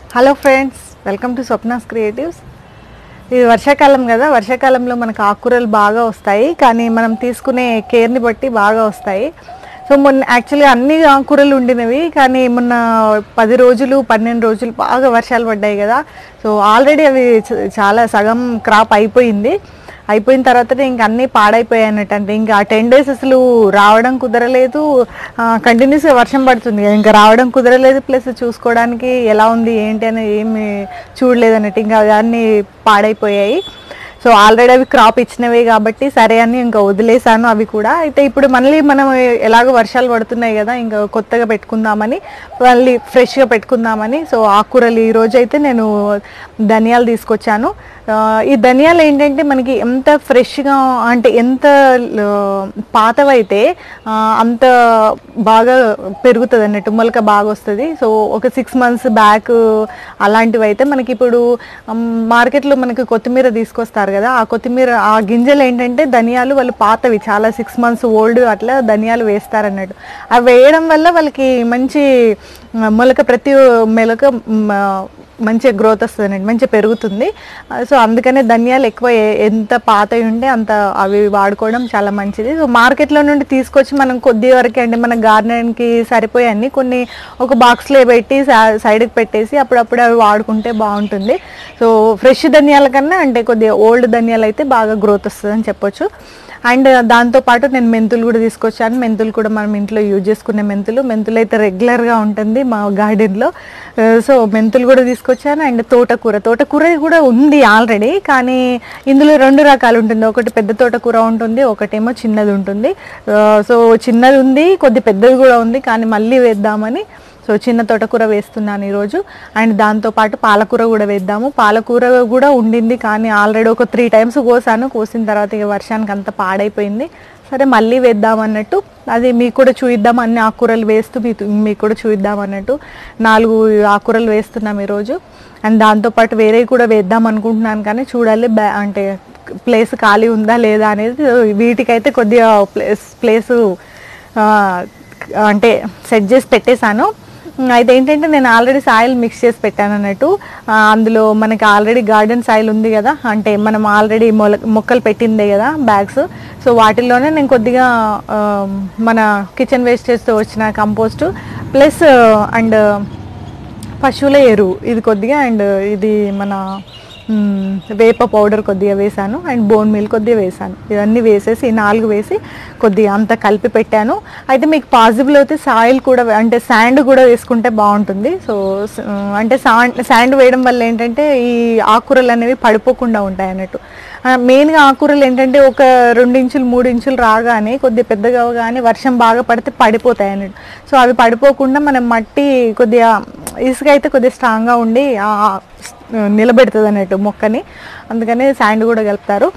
hello friends welcome to Swapna's creatives ఇది వర్షాకాలం కదా వర్షాకాలంలో మనకు ఆకుకూరలు బాగా వస్తాయి కానీ మనం తీసుకునే కేర్ని బట్టి బాగా వస్తాయి సో మొన్న యాక్చువల్లీ అన్ని ఆకుకూరలు ఉండినవి కానీ మొన్న పది రోజులు పన్నెండు రోజులు బాగా వర్షాలు పడ్డాయి కదా సో ఆల్రెడీ అవి చ- చాలా సగం క్రాప్ అయిపోయింది అయిపోయిన తర్వాత ఇంక అన్నీ పాడైపోయాయి అన్నట్టు అంటే ఇంకా టెన్ డేస్ అసలు రావడం కుదరలేదు కంటిన్యూస్గా వర్షం పడుతుంది కదా, ఇంకా రావడం కుదరలేదు ప్లస్ చూసుకోవడానికి ఎలా ఉంది ఏంటి అని ఏమి చూడలేదు అన్నట్టు ఇంకా అన్నీ పాడైపోయాయి సో ఆల్రెడీ అవి క్రాప్ ఇచ్చినవే కాబట్టి సరే అని ఇంకా వదిలేసాను అవి కూడా అయితే ఇప్పుడు మళ్ళీ మనం ఎలాగో వర్షాలు పడుతున్నాయి కదా ఇంకా కొత్తగా పెట్టుకుందామని మళ్ళీ ఫ్రెష్గా పెట్టుకుందామని సో ఆకుకూరలు ఈ రోజు అయితే నేను ధనియాలు తీసుకొచ్చాను ఆ, ఈ ధనియాలు ఏంటంటే మనకి ఎంత ఫ్రెష్గా అంటే ఎంత ఆ, పాతవైతే ఆ, అంత బాగా పెరుగుతుంది అన్నట్టు మొలక బాగా వస్తుంది సో ఒక సిక్స్ మంత్స్ బ్యాక్ అలాంటివి అయితే మనకి ఇప్పుడు మార్కెట్లో మనకి కొత్తిమీర తీసుకొస్తారు కదా ఆ కొత్తిమీర ఆ గింజలు ఏంటంటే ధనియాలు వాళ్ళు పాతవి చాలా సిక్స్ మంత్స్ ఓల్డ్ అట్లా ధనియాలు వేస్తారు అన్నట్టు అవి వేయడం వల్ల వాళ్ళకి మంచి ఆ, మొలక ప్రతి మెలక మ్, ఆ, మంచిగా గ్రోత్ వస్తుంది అండి మంచిగా పెరుగుతుంది ఆ, సో అందుకనే ధనియాలు ఎక్కువ ఏ- ఎంత పాతవి ఉంటే అంత అవి వాడుకోవడం చాలా మంచిది సో మార్కెట్లో నుండి తీసుకొచ్చి మనం కొద్ది వరకు అంటే మన గార్డెన్కి సరిపోయే అన్ని కొన్ని ఒక బాక్స్లో పెట్టి సా- సైడ్కి పెట్టేసి అప్పుడప్పుడు అవి వాడుకుంటే బాగుంటుంది సో ఫ్రెష్ ధనియాల కన్నా అంటే కొద్దిగా ఓల్డ్ ధనియాలు అయితే బాగా గ్రోత్ వస్తుంది అని చెప్పొచ్చు అండ్ దాంతోపాటు నేను మెంతులు కూడా తీసుకొచ్చాను మెంతులు కూడా మనం ఇంట్లో యూజ్ చేసుకునే మెంతులు మెంతులు అయితే రెగ్యులర్గా ఉంటుంది మా గార్డెన్లో సో మెంతులు కూడా తీసుకొచ్చాను అండ్ తోటకూర తోటకూర కూడా ఉంది ఆల్రెడీ కానీ ఇందులో రెండు రకాలు ఉంటుంది ఒకటి పెద్ద తోటకూర ఉంటుంది ఒకటేమో చిన్నది ఉంటుంది సో చిన్నది ఉంది కొద్ది పెద్దది కూడా ఉంది కానీ మళ్ళీ వేద్దామని సో చిన్న తోటకూర వేస్తున్నాను ఈరోజు అండ్ దాంతోపాటు పాలకూర కూడా వేద్దాము పాలకూర కూడా ఉండింది కానీ ఆల్రెడీ ఒక త్రీ టైమ్స్ కోసాను కోసిన తర్వాత ఇక వర్షానికి అంత పాడైపోయింది సరే మళ్ళీ వేద్దాం అన్నట్టు అది మీకు కూడా చూయిద్దాం అన్ని ఆకుకూరలు వేస్తూ మీ మీకు కూడా చూయిద్దాం అన్నట్టు నాలుగు ఆకుకూరలు వేస్తున్నాం ఈరోజు అండ్ దాంతోపాటు వేరే కూడా వేద్దాం అనుకుంటున్నాను కానీ చూడాలి బ్యా అంటే ప్లేస్ ఖాళీ ఉందా లేదా అనేది వీటికైతే కొద్దిగా ప్లేస్ ప్లేసు అంటే సెట్ చేసి పెట్టేశాను ఉమ్, అయితే ఏంటంటే నేను ఆల్రెడీ సాయిల్ మిక్స్ చేసి పెట్టాను అన్నట్టు ఆ, అందులో మనకి ఆల్రెడీ గార్డెన్ సాయిల్ ఉంది కదా అంటే మనం ఆల్రెడీ మొల మొక్కలు పెట్టిందే కదా బ్యాగ్స్ సో వాటిల్లోనే నేను కొద్దిగా ఆ, మన కిచెన్ వేస్టేజ్తో వచ్చిన కంపోస్ట్ ప్లస్ అండ్ పశువుల ఎరువు ఇది కొద్దిగా అండ్ ఇది మన మ్, వేప పౌడర్ కొద్దిగా వేసాను అండ్ బోన్ మీల్ కొద్దిగా వేసాను ఇవన్నీ వేసేసి ఈ నాలుగు వేసి కొద్దిగా అంతా కలిపి పెట్టాను అయితే మీకు పాసిబుల్ అయితే సాయిల్ కూడా వే- అంటే శాండ్ కూడా వేసుకుంటే బాగుంటుంది సో స- అంటే శాండ్ శాండ్ వేయడం వల్ల ఏంటంటే ఈ ఆకుకూరలు అనేవి పడిపోకుండా ఉంటాయి అన్నట్టు ఆ, మెయిన్గా ఆకుకూరలు ఏంటంటే ఒక రెండు ఇంచులు మూడు ఇంచులు రాగానే కొద్దిగా పెద్దగా అవగానే వర్షం బాగా పడితే పడిపోతాయి అన్నట్టు సో అవి పడిపోకుండా మనం మట్టి కొద్దిగా ఇసుక అయితే కొద్దిగా స్ట్రాంగ్గా ఉండి ఆ, నిలబెడుతుంది అన్నట్టు మొక్కని అందుకని శాండ్ కూడా కలుపుతారు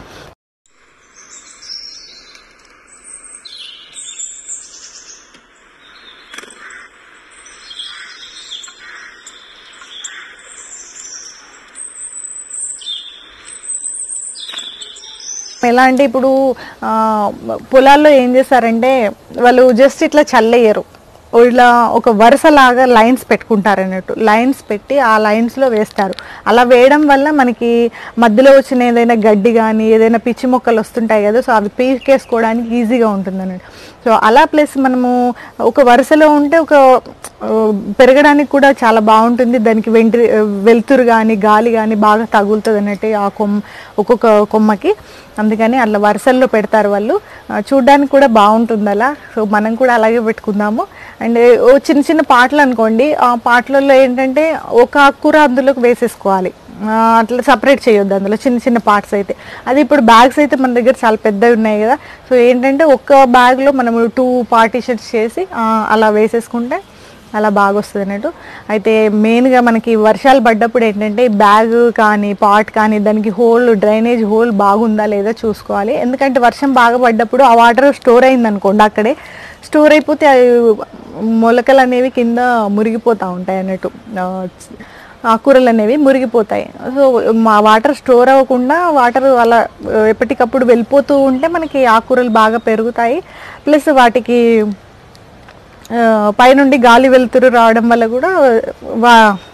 ఎలా అంటే ఇప్పుడు ఆ, పొలాల్లో ఏం చేస్తారంటే వాళ్ళు జస్ట్ ఇట్లా చల్లేయరు ఇలా ఒక వరుసలాగా లైన్స్ పెట్టుకుంటారు అన్నట్టు లైన్స్ పెట్టి ఆ లైన్స్లో వేస్తారు అలా వేయడం వల్ల మనకి మధ్యలో వచ్చిన ఏదైనా గడ్డి కానీ ఏదైనా పిచ్చి మొక్కలు వస్తుంటాయి కదా సో అవి పీకేసుకోవడానికి ఈజీగా ఉంటుంది అన్నట్టు సో అలా ప్లస్ మనము ఒక వరుసలో ఉంటే ఒక ఆ, పెరగడానికి కూడా చాలా బాగుంటుంది దానికి వెంట్రి వెలుతురు కానీ గాలి కానీ బాగా తగులుతుంది అన్నట్టు ఆ కొమ్మ ఒక్కొక్క కొమ్మకి అందుకని అట్లా వరుసల్లో పెడతారు వాళ్ళు ఆ, చూడ్డానికి కూడా బాగుంటుంది అలా సో మనం కూడా అలాగే పెట్టుకుందాము అండ్ ఓ చిన్న చిన్న పాటలు అనుకోండి ఆ పాటలలో ఏంటంటే ఒక ఆకుకూర అందులోకి వేసేసుకోవాలి ఆ, అట్లా సపరేట్ చేయొద్దు అందులో చిన్న చిన్న పార్ట్స్ అయితే అది ఇప్పుడు బ్యాగ్స్ అయితే మన దగ్గర చాలా పెద్దవి ఉన్నాయి కదా సో ఏంటంటే ఒక్క బ్యాగ్లో మనం టూ పార్టీషన్స్ చేసి ఆ, అలా వేసేసుకుంటే అలా బాగా వస్తుంది అన్నట్టు అయితే మెయిన్గా మనకి వర్షాలు పడ్డప్పుడు ఏంటంటే బ్యాగ్ కానీ పాట్ కానీ దానికి హోల్ డ్రైనేజ్ హోల్ బాగుందా లేదా చూసుకోవాలి ఎందుకంటే వర్షం బాగా పడ్డప్పుడు ఆ వాటర్ స్టోర్ అయింది అనుకోండి అక్కడే స్టోర్ అయిపోతే అవి మొలకలు అనేవి కింద మురిగిపోతూ ఉంటాయి అన్నట్టు ఆ, ఆకుకూరలు అనేవి మురిగిపోతాయి సో మా వాటర్ స్టోర్ అవ్వకుండా వాటర్ అలా ఆ, ఎప్పటికప్పుడు వెళ్ళిపోతూ ఉంటే మనకి ఆకుకూరలు బాగా పెరుగుతాయి ప్లస్ వాటికి ఆ, పైనుండి గాలి వెలుతురు రావడం వల్ల కూడా వా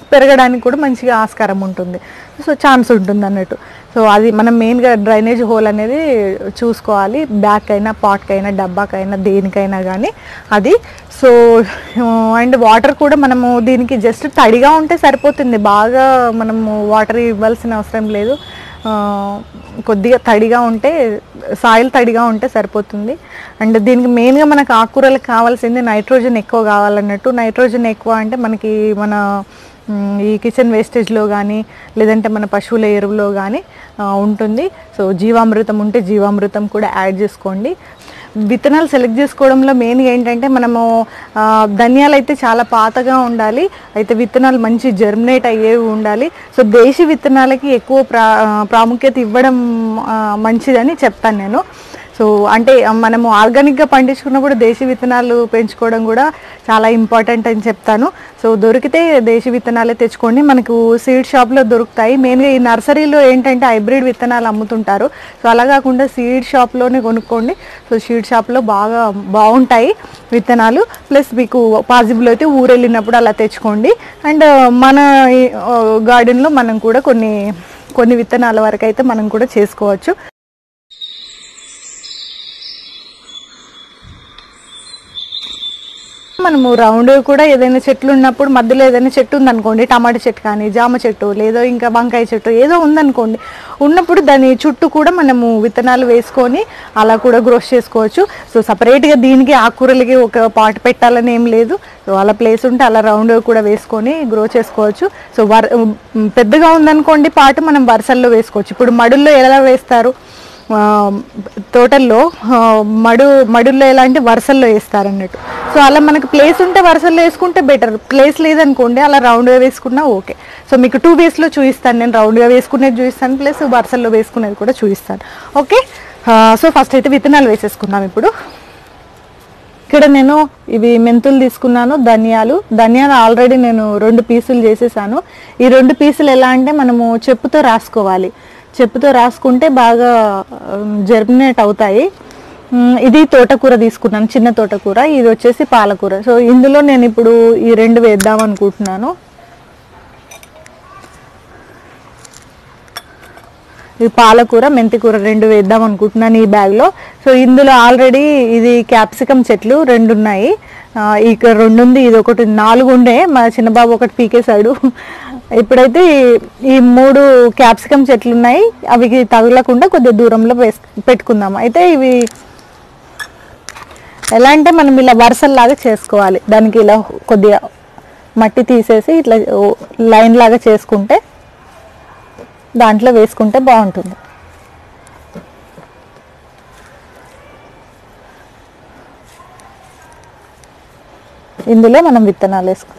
పెరగడానికి కూడా మంచిగా ఆస్కారం ఉంటుంది సో ఛాన్స్ ఉంటుంది అన్నట్టు సో అది మనం మెయిన్గా డ్రైనేజ్ హోల్ అనేది చూసుకోవాలి బ్యాక్ అయినా పాట్కైనా డబ్బాకైనా దేనికైనా కానీ అది సో అండ్ వాటర్ కూడా మనము దీనికి జస్ట్ తడిగా ఉంటే సరిపోతుంది బాగా మనము వాటర్ ఇవ్వాల్సిన అవసరం లేదు ఆ, కొద్దిగా తడిగా ఉంటే సాయిల్ తడిగా ఉంటే సరిపోతుంది అండ్ దీనికి మెయిన్గా మనకు ఆకుకూరలకు కావాల్సింది నైట్రోజన్ ఎక్కువ కావాలన్నట్టు నైట్రోజన్ ఎక్కువ అంటే మనకి మన మ్, ఈ కిచెన్ వేస్టేజ్లో కానీ లేదంటే మన పశువుల ఎరువులో కానీ ఉంటుంది సో జీవామృతం ఉంటే జీవామృతం కూడా యాడ్ చేసుకోండి విత్తనాలు సెలెక్ట్ చేసుకోవడంలో మెయిన్ ఏంటంటే మనము ఆ, ధనియాలు అయితే చాలా పాతగా ఉండాలి అయితే విత్తనాలు మంచి జర్మినేట్ అయ్యేవి ఉండాలి సో దేశీ విత్తనాలకి ఎక్కువ ప్రా ప్రాముఖ్యత ఇవ్వడం ఆ, మంచిదని చెప్తాను నేను సో అంటే మనము ఆర్గానిక్గా పండించుకున్నప్పుడు దేశీ విత్తనాలు పెంచుకోవడం కూడా చాలా ఇంపార్టెంట్ అని చెప్తాను సో దొరికితే దేశీ విత్తనాలే తెచ్చుకోండి మనకు సీడ్ షాప్లో దొరుకుతాయి మెయిన్గా ఈ నర్సరీలో ఏంటంటే హైబ్రిడ్ విత్తనాలు అమ్ముతుంటారు సో అలా కాకుండా సీడ్ షాప్లోనే కొనుక్కోండి సో సీడ్ షాప్లో బాగా బాగుంటాయి విత్తనాలు ప్లస్ మీకు పాసిబుల్ అయితే ఊరు వెళ్ళినప్పుడు అలా తెచ్చుకోండి అండ్ మన గార్డెన్లో మనం కూడా కొన్ని కొన్ని విత్తనాల వరకు అయితే మనం కూడా చేసుకోవచ్చు మనము రౌండ్ కూడా ఏదైనా చెట్లు ఉన్నప్పుడు మధ్యలో ఏదైనా చెట్టు ఉందనుకోండి టమాటా చెట్టు కానీ జామ చెట్టు లేదో ఇంకా వంకాయ చెట్టు ఏదో ఉందనుకోండి ఉన్నప్పుడు దాని చుట్టూ కూడా మనము విత్తనాలు వేసుకొని అలా కూడా గ్రోస్ చేసుకోవచ్చు సో సపరేట్గా దీనికి ఆకుకూరలకి ఒక పాట్ పెట్టాలని ఏం లేదు సో అలా ప్లేస్ ఉంటే అలా రౌండ్ కూడా వేసుకొని గ్రో చేసుకోవచ్చు సో వర్ పెద్దగా ఉందనుకోండి పాటు మనం వరుసల్లో వేసుకోవచ్చు ఇప్పుడు మడుల్లో ఎలా వేస్తారు ఆ, తోటల్లో ఆ, మడు మడుల్లో ఎలాంటి వరుసల్లో వేస్తారు అన్నట్టు సో అలా మనకి ప్లేస్ ఉంటే వరుసల్లో వేసుకుంటే బెటర్ ప్లేస్ లేదనుకోండి అలా రౌండ్గా వేసుకున్నా ఓకే సో మీకు టూ వేస్లో చూపిస్తాను నేను రౌండ్గా వేసుకునేది చూపిస్తాను ప్లస్ వరుసల్లో వేసుకునేది కూడా చూపిస్తాను ఓకే సో ఫస్ట్ అయితే విత్తనాలు వేసేసుకుందాం ఇప్పుడు ఇక్కడ నేను ఇవి మెంతులు తీసుకున్నాను ధనియాలు ధనియాలు ఆల్రెడీ నేను రెండు పీసులు చేసేసాను ఈ రెండు పీసులు ఎలా అంటే మనము చెప్పుతో రాసుకోవాలి చెప్పుతో రాసుకుంటే బాగా జర్మినేట్ అవుతాయి ఉమ్, ఇది తోటకూర తీసుకున్నాను చిన్న తోటకూర ఇది వచ్చేసి పాలకూర సో ఇందులో నేను ఇప్పుడు ఈ రెండు వేద్దాం అనుకుంటున్నాను ఇది పాలకూర మెంతికూర రెండు వేద్దాం అనుకుంటున్నాను ఈ బ్యాగ్లో సో ఇందులో ఆల్రెడీ ఇది క్యాప్సికమ్ చెట్లు రెండు ఉన్నాయి ఆ, ఇక్కడ రెండు ఉంది ఇది ఒకటి నాలుగు ఉండే మా చిన్నబాబు ఒకటి పీకేశాడు ఇప్పుడైతే ఈ- ఈ మూడు క్యాప్సికమ్ చెట్లు ఉన్నాయి అవి తగలకుండా కొద్దిగా దూరంలో వేస్ పెట్టుకుందాం అయితే ఇవి ఎలా అంటే మనం ఇలా వరుసల్లాగా చేసుకోవాలి దానికి ఇలా కొద్దిగా మట్టి తీసేసి ఇట్లా లైన్ లాగా చేసుకుంటే దాంట్లో వేసుకుంటే బాగుంటుంది ఇందులో మనం విత్తనాలు వేసుకో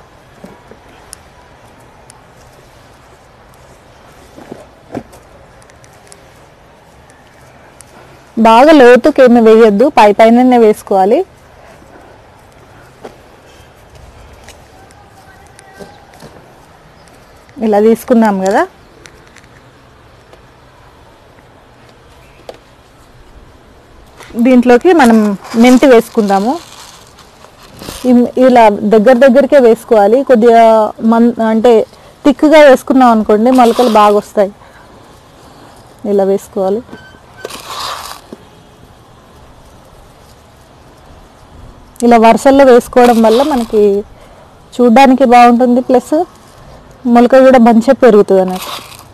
బాగా లోతుకి ఏమి వేయొద్దు పై పైననే వేసుకోవాలి ఇలా తీసుకున్నాం కదా దీంట్లోకి మనం మెంతి వేసుకుందాము ఇం- ఇలా దగ్గర దగ్గరికే వేసుకోవాలి కొద్దిగా మన్ అంటే థిక్గా వేసుకున్నాం అనుకోండి మొలకలు బాగా వస్తాయి ఇలా వేసుకోవాలి ఇలా వరుసల్లో వేసుకోవడం వల్ల మనకి చూడ్డానికి బాగుంటుంది ప్లస్ మొలక కూడా మంచిగా పెరుగుతుంది అన్నట్టు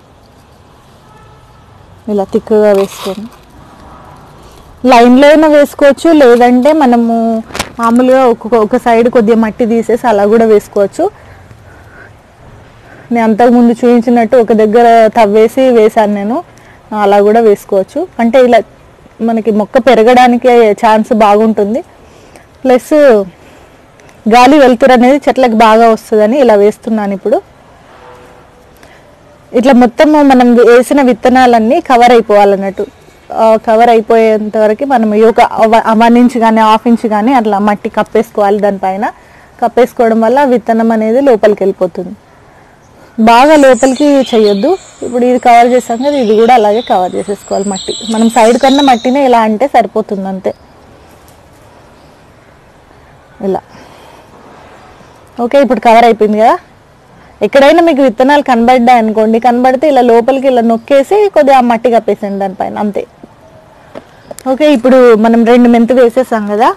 ఇలా థిక్గా వేసుకొని లైన్లో అయినా వేసుకోవచ్చు లేదంటే మనము మామూలుగా ఒక్కొక్క ఒక సైడ్ కొద్దిగా మట్టి తీసేసి అలా కూడా వేసుకోవచ్చు నేను అంతకుముందు చూపించినట్టు ఒక దగ్గర తవ్వేసి వేశాను నేను అలా కూడా వేసుకోవచ్చు అంటే ఇలా మనకి మొక్క పెరగడానికి ఛాన్స్ బాగుంటుంది ప్లస్ గాలి వెలుతురు అనేది చెట్లకు బాగా వస్తుందని ఇలా వేస్తున్నాను ఇప్పుడు ఇట్లా మొత్తం మనం వేసిన విత్తనాలన్నీ కవర్ అయిపోవాలన్నట్టు కవర్ అయిపోయేంత వరకు మనం ఈ ఒక వ- వన్ ఇంచ్ కానీ హాఫ్ ఇంచ్ కానీ అట్లా మట్టి కప్పేసుకోవాలి దానిపైన కప్పేసుకోవడం వల్ల విత్తనం అనేది లోపలికి వెళ్ళిపోతుంది బాగా లోపలికి చేయొద్దు ఇప్పుడు ఇది కవర్ చేసాం కదా ఇది కూడా అలాగే కవర్ చేసేసుకోవాలి మట్టి మనం సైడ్ కన్నా మట్టినే ఇలా అంటే సరిపోతుంది అంతే ఇలా ఓకే ఇప్పుడు కవర్ అయిపోయింది కదా ఎక్కడైనా మీకు విత్తనాలు కనబడ్డాయి అనుకోండి కనబడితే ఇలా లోపలికి ఇలా నొక్కేసి కొద్దిగా మట్టి కప్పేసండి దానిపైన అంతే ఓకే ఇప్పుడు మనం రెండు మెంతులు వేసేసాం కదా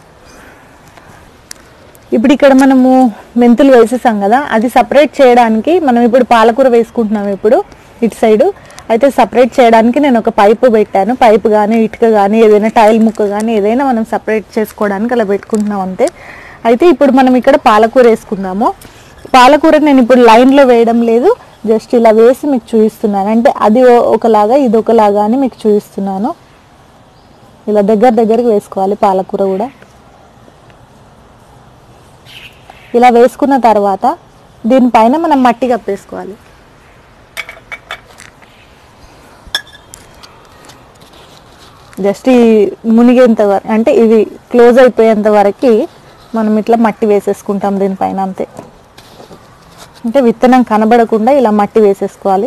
ఇప్పుడు ఇక్కడ మనము మెంతులు వేసేసాం కదా అది సపరేట్ చేయడానికి మనం ఇప్పుడు పాలకూర వేసుకుంటున్నాం ఇప్పుడు ఇటు సైడు అయితే సపరేట్ చేయడానికి నేను ఒక పైపు పెట్టాను పైపు కానీ ఇటుక కానీ ఏదైనా టైల్ ముక్క కానీ ఏదైనా మనం సపరేట్ చేసుకోవడానికి అలా పెట్టుకుంటున్నాం అంతే అయితే ఇప్పుడు మనం ఇక్కడ పాలకూర వేసుకుందాము పాలకూర నేను ఇప్పుడు లైన్లో వేయడం లేదు జస్ట్ ఇలా వేసి మీకు చూపిస్తున్నాను అంటే అది ఓ- ఒకలాగా ఇది ఒకలాగా అని మీకు చూపిస్తున్నాను ఇలా దగ్గర దగ్గరికి వేసుకోవాలి పాలకూర కూడా ఇలా వేసుకున్న తర్వాత దీనిపైన మనం మట్టి కప్పేసుకోవాలి జస్ట్ ఈ మునిగేంత వరకు అంటే ఇది క్లోజ్ అయిపోయేంత వరకు మనం ఇట్లా మట్టి వేసేసుకుంటాం దీనిపైన అంతే అంటే విత్తనం కనబడకుండా ఇలా మట్టి వేసేసుకోవాలి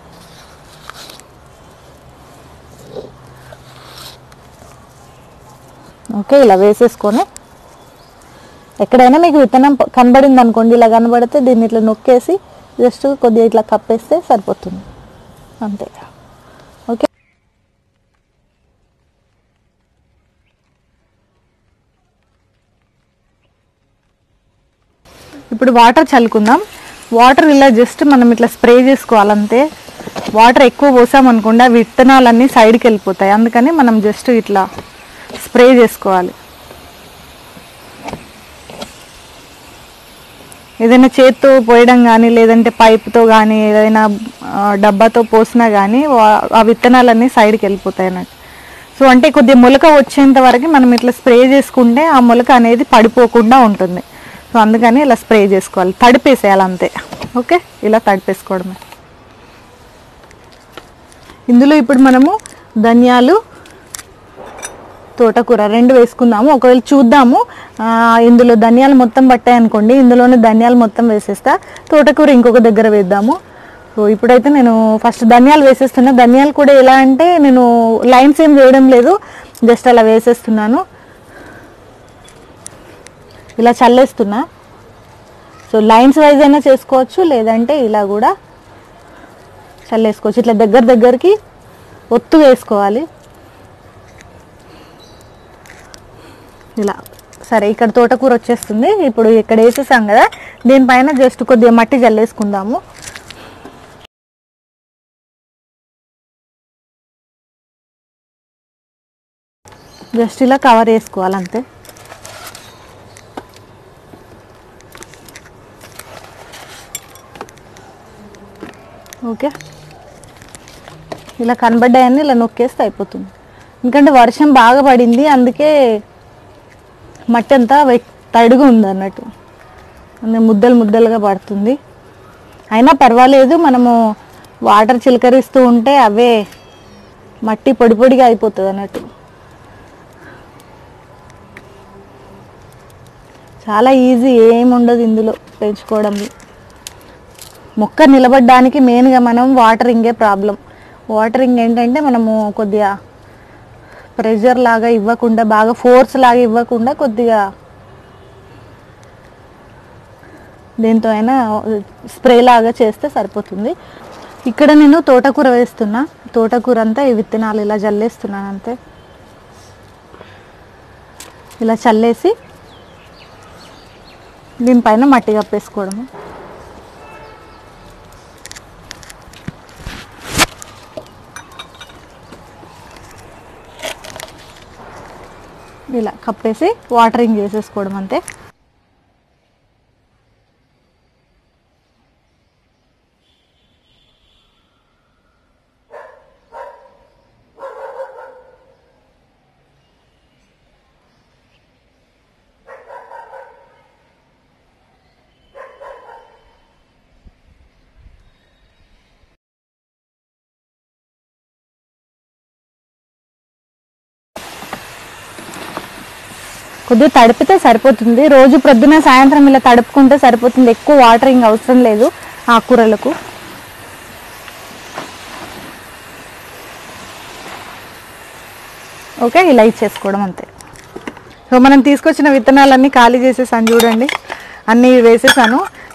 ఓకే ఇలా వేసేసుకొని ఎక్కడైనా మీకు విత్తనం ప- కనబడింది అనుకోండి ఇలా కనబడితే దీన్ని ఇట్లా నొక్కేసి జస్ట్ కొద్దిగా ఇట్లా కప్పేస్తే సరిపోతుంది అంతే ఓకే ఇప్పుడు వాటర్ చల్లుకుందాం వాటర్ ఇలా జస్ట్ మనం ఇట్లా స్ప్రే చేసుకోవాలంతే వాటర్ ఎక్కువ పోసామనుకోండి ఆ విత్తనాలన్నీ సైడ్కి వెళ్ళిపోతాయి అందుకని మనం జస్ట్ ఇట్లా స్ప్రే చేసుకోవాలి ఏదైనా చేత్తో పోయడం కానీ లేదంటే పైప్తో కానీ ఏదైనా ఆ, డబ్బాతో పోసినా కానీ వా- ఆ విత్తనాలన్నీ సైడ్కి వెళ్ళిపోతాయి అన్నట్టు సో అంటే కొద్దిగా మొలక వచ్చేంత వరకు మనం ఇట్లా స్ప్రే చేసుకుంటే ఆ మొలక అనేది పడిపోకుండా ఉంటుంది సో అందుకని ఇలా స్ప్రే చేసుకోవాలి తడిపేసేయాలి అంతే ఓకే ఇలా తడిపేసుకోవడమే ఇందులో ఇప్పుడు మనము ధనియాలు తోటకూర రెండు వేసుకుందాము ఒకవేళ చూద్దాము ఆ, ఇందులో ధనియాలు మొత్తం పట్టాయి అనుకోండి ఇందులోనే ధనియాలు మొత్తం వేసేస్తా తోటకూర ఇంకొక దగ్గర వేద్దాము సో ఇప్పుడైతే నేను ఫస్ట్ ధనియాలు వేసేస్తున్నా ధనియాలు కూడా ఎలా అంటే నేను లైన్స్ ఏం వేయడం లేదు జస్ట్ అలా వేసేస్తున్నాను ఇలా చల్లేస్తున్నా సో లైన్స్ వైజ్ అయినా చేసుకోవచ్చు లేదంటే ఇలా కూడా చల్లేసుకోవచ్చు ఇట్లా దగ్గర దగ్గరికి ఒత్తు వేసుకోవాలి ఇలా సరే ఇక్కడ తోటకూర వచ్చేస్తుంది ఇప్పుడు ఇక్కడ వేసేసాం కదా దీనిపైన జస్ట్ కొద్దిగా మట్టి జల్లేసుకుందాము జస్ట్ ఇలా కవర్ చేసుకోవాలి అంతే ఓకే ఇలా కనబడ్డాయని ఇలా నొక్కేస్తే అయిపోతుంది ఎందుకంటే వర్షం బాగా పడింది అందుకే మట్టి అంతా వెట్ తడిగా ఉంది అన్నట్టు అంటే ముద్దలు ముద్దలుగా పడుతుంది అయినా పర్వాలేదు మనము వాటర్ చిలకరిస్తూ ఉంటే అవే మట్టి పొడి పొడిగా అయిపోతుంది అన్నట్టు చాలా ఈజీ ఏముండదు ఇందులో పెంచుకోవడంలో మొక్క నిలబడడానికి మెయిన్గా మనం వాటరింగే ప్రాబ్లం వాటరింగ్ ఏంటంటే మనము కొద్దిగా ప్రెషర్ లాగా ఇవ్వకుండా బాగా ఫోర్స్ లాగా ఇవ్వకుండా కొద్దిగా దేంతో అయినా స్ప్రే లాగా చేస్తే సరిపోతుంది ఇక్కడ నేను తోటకూర వేస్తున్నా తోటకూర అంతా ఈ విత్తనాలు ఇలా జల్లేస్తున్నాను అంతే ఇలా చల్లేసి దీనిపైన మట్టి కప్పేసుకోవడము ఇలా కప్పేసి వాటరింగ్ చేసేసుకోవడం అంతే కొద్దిగా తడిపితే సరిపోతుంది రోజు ప్రొద్దున సాయంత్రం ఇలా తడుపుకుంటే సరిపోతుంది ఎక్కువ వాటరింగ్ అవసరం లేదు ఆకుకూరలకు ఓకే ఇలా ఇచ్చేసుకోవడం అంతే సో మనం తీసుకొచ్చిన విత్తనాలన్నీ ఖాళీ చేసేసాను చూడండి అన్నీ వేసేసాను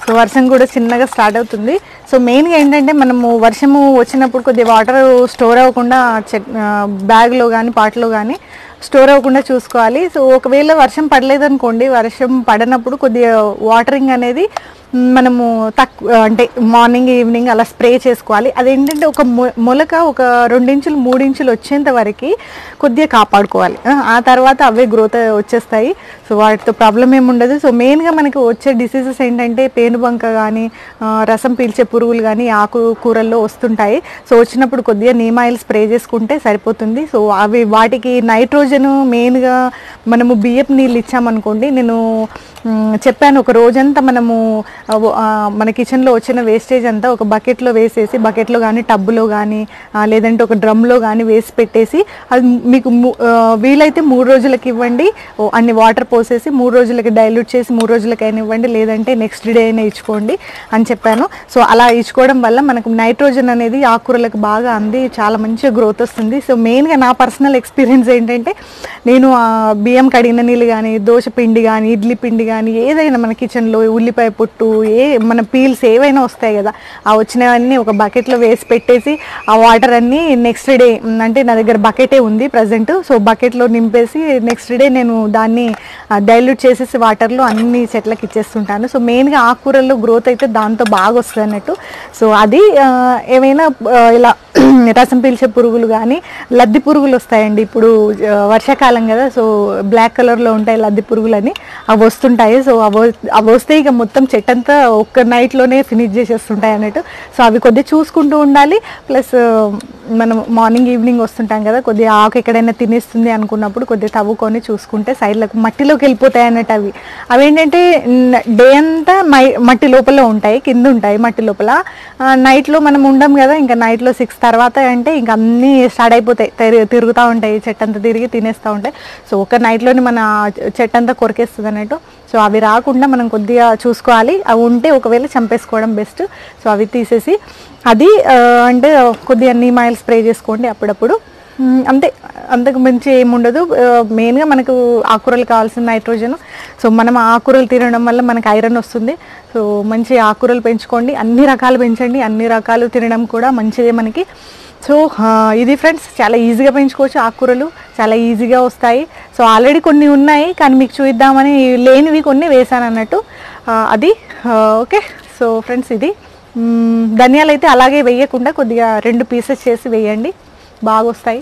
సో వర్షం కూడా చిన్నగా స్టార్ట్ అవుతుంది సో మెయిన్గా ఏంటంటే మనము వర్షము వచ్చినప్పుడు కొద్దిగా వాటర్ స్టోర్ అవ్వకుండా చెక్ బ్యాగ్లో కానీ పాటలో కానీ స్టోర్ అవ్వకుండా చూసుకోవాలి సో ఒకవేళ వర్షం పడలేదు అనుకోండి వర్షం పడనప్పుడు కొద్దిగా వాటరింగ్ అనేది మ్, మనము తక్కువ అంటే మార్నింగ్ ఈవినింగ్ అలా స్ప్రే చేసుకోవాలి అదేంటంటే ఒక మొ- మొలక ఒక రెండించులు మూడించులు వచ్చేంత వరకు కొద్దిగా కాపాడుకోవాలి ఆ, ఆ తర్వాత అవే గ్రోత్ వచ్చేస్తాయి సో వాటితో ప్రాబ్లం ఏమి ఉండదు సో మెయిన్గా మనకి వచ్చే డిసీజెస్ ఏంటంటే పేనుబంక కానీ రసం పీల్చే పురుగులు కానీ ఆకు కూరల్లో వస్తుంటాయి సో వచ్చినప్పుడు కొద్దిగా నీమ్ ఆయిల్ స్ప్రే చేసుకుంటే సరిపోతుంది సో అవి వాటికి నైట్రోజన్ మెయిన్గా మనము బియ్యపు నీళ్ళు ఇచ్చామనుకోండి నేను మ్, చెప్పాను ఒక రోజంతా మనము ఆ, ఆ, మన కిచెన్లో వచ్చిన వేస్టేజ్ అంతా ఒక బకెట్లో వేసేసి బకెట్లో కానీ టబ్బులో కానీ లేదంటే ఒక డ్రమ్లో కానీ వేసి పెట్టేసి అది మీకు ము- ఆ, వీలైతే మూడు రోజులకి ఇవ్వండి ఓ, అన్ని వాటర్ పోసేసి మూడు రోజులకి డైల్యూట్ చేసి మూడు రోజులకైనా ఇవ్వండి లేదంటే నెక్స్ట్ డే అయినా ఇచ్చుకోండి అని చెప్పాను సో అలా ఇచ్చుకోవడం వల్ల మనకు నైట్రోజన్ అనేది ఆకుకూరలకు బాగా అంది చాలా మంచిగా గ్రోత్ వస్తుంది సో మెయిన్గా నా పర్సనల్ ఎక్స్పీరియన్స్ ఏంటంటే నేను ఆ బియ్యం కడిగిన నీళ్ళు కానీ దోశ పిండి కానీ ఇడ్లీ పిండి కానీ ఏదైనా మన కిచెన్లో ఉల్లిపాయ పొట్టు ఏ మన పీల్స్ ఏవైనా వస్తాయి కదా ఆ వచ్చినవన్నీ ఒక బకెట్లో వేసి పెట్టేసి ఆ వాటర్ అన్నీ నెక్స్ట్ డే అంటే నా దగ్గర బకెటే ఉంది ప్రజెంట్ సో బకెట్లో నింపేసి నెక్స్ట్ డే నేను దాన్ని డైల్యూట్ చేసేసి వాటర్లో అన్ని చెట్లకి ఇచ్చేస్తుంటాను సో మెయిన్గా ఆకుకూరల్లో గ్రోత్ అయితే దాంతో బాగా వస్తుంది అన్నట్టు సో అది ఆ, ఏమైనా ఆ, ఇలా రసం పీల్చే పురుగులు కానీ లద్ది పురుగులు వస్తాయండి ఇప్పుడు ఆ, వర్షాకాలం కదా సో బ్లాక్ కలర్లో ఉంటాయి లద్ది పురుగులని అవి వస్తుంటాయి సో అవి అవి వస్తే ఇక మొత్తం చెట్టు అంతా ఒక్క నైట్లోనే ఫినిష్ చేసేస్తుంటాయి అన్నట్టు సో అవి కొద్దిగా చూసుకుంటూ ఉండాలి ప్లస్ మనం మార్నింగ్ ఈవినింగ్ వస్తుంటాం కదా కొద్దిగా ఆకు ఎక్కడైనా తినేస్తుంది అనుకున్నప్పుడు కొద్దిగా తవ్వుకొని చూసుకుంటే సైడ్లకు మట్టిలోకి వెళ్ళిపోతాయి అన్నట్టు అవి అవి ఏంటంటే డే అంతా మై మట్టి లోపల ఉంటాయి కింద ఉంటాయి మట్టి లోపల నైట్లో మనం ఉండం కదా ఇంకా నైట్లో సిక్స్ తర్వాత అంటే ఇంకా అన్నీ స్టార్ట్ అయిపోతాయి తిరు- తిరుగుతూ ఉంటాయి చెట్టు అంతా తిరిగి తినేస్తూ ఉంటాయి సో ఒక నైట్లోనే మన చెట్టు అంతా కొరికేస్తుంది అన్నట్టు సో అవి రాకుండా మనం కొద్దిగా చూసుకోవాలి అవి ఉంటే ఒకవేళ చంపేసుకోవడం బెస్ట్ సో అవి తీసేసి అది ఆ, అంటే కొద్దిగా నీమ్ ఆయిల్ స్ప్రే చేసుకోండి అప్పుడప్పుడు మ్, అంతే అంతకు మించి ఏముండదు మెయిన్గా మనకు ఆకుకూరలు కావాల్సిన నైట్రోజన్ సో మనం ఆకుకూరలు తినడం వల్ల మనకు ఐరన్ వస్తుంది సో మంచి ఆకుకూరలు పెంచుకోండి అన్ని రకాలు పెంచండి అన్ని రకాలు తినడం కూడా మంచిదే మనకి సో ఆ, ఇది ఫ్రెండ్స్ చాలా ఈజీగా పెంచుకోవచ్చు ఆకుకూరలు చాలా ఈజీగా వస్తాయి సో ఆల్రెడీ కొన్ని ఉన్నాయి కానీ మీకు చూద్దామని లేనివి కొన్ని వేసాను అన్నట్టు ఆ, అది ఆ, ఓకే సో ఫ్రెండ్స్ ఇది మ్మ్, ధనియాలు అయితే అలాగే వేయకుండా కొద్దిగా రెండు పీసెస్ చేసి వేయండి బాగా వస్తాయి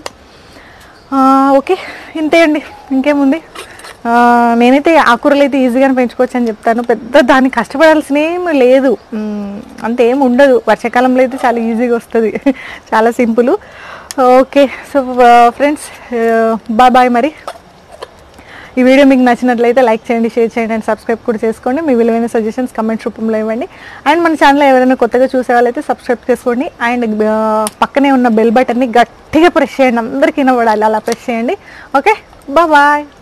ఆ, ఓకే ఇంతే అండి ఇంకేముంది ఆ, నేనైతే ఆకుకూరలు అయితే ఈజీగానే పెంచుకోవచ్చు అని చెప్తాను పెద్ద దానికి కష్టపడాల్సిన ఏమి లేదు మ్, అంత ఏమి ఉండదు వర్షాకాలంలో అయితే చాలా ఈజీగా వస్తుంది చాలా simple okay so friends bye bye మరి ఈ వీడియో మీకు నచ్చినట్లయితే లైక్ చేయండి షేర్ చేయండి అండ్ సబ్స్క్రైబ్ కూడా చేసుకోండి మీ విలువైన సజెషన్స్ కమెంట్స్ రూపంలో ఇవ్వండి అండ్ మన ఛానల్ ఎవరైనా కొత్తగా చూసే వాళ్ళైతే సబ్స్క్రైబ్ చేసుకోండి అండ్ పక్కనే ఉన్న బెల్ బటన్ని గట్టిగా ప్రెస్ చేయండి అందరికీ వినబడాలి అలా ప్రెస్ చేయండి ఓకే బాయ్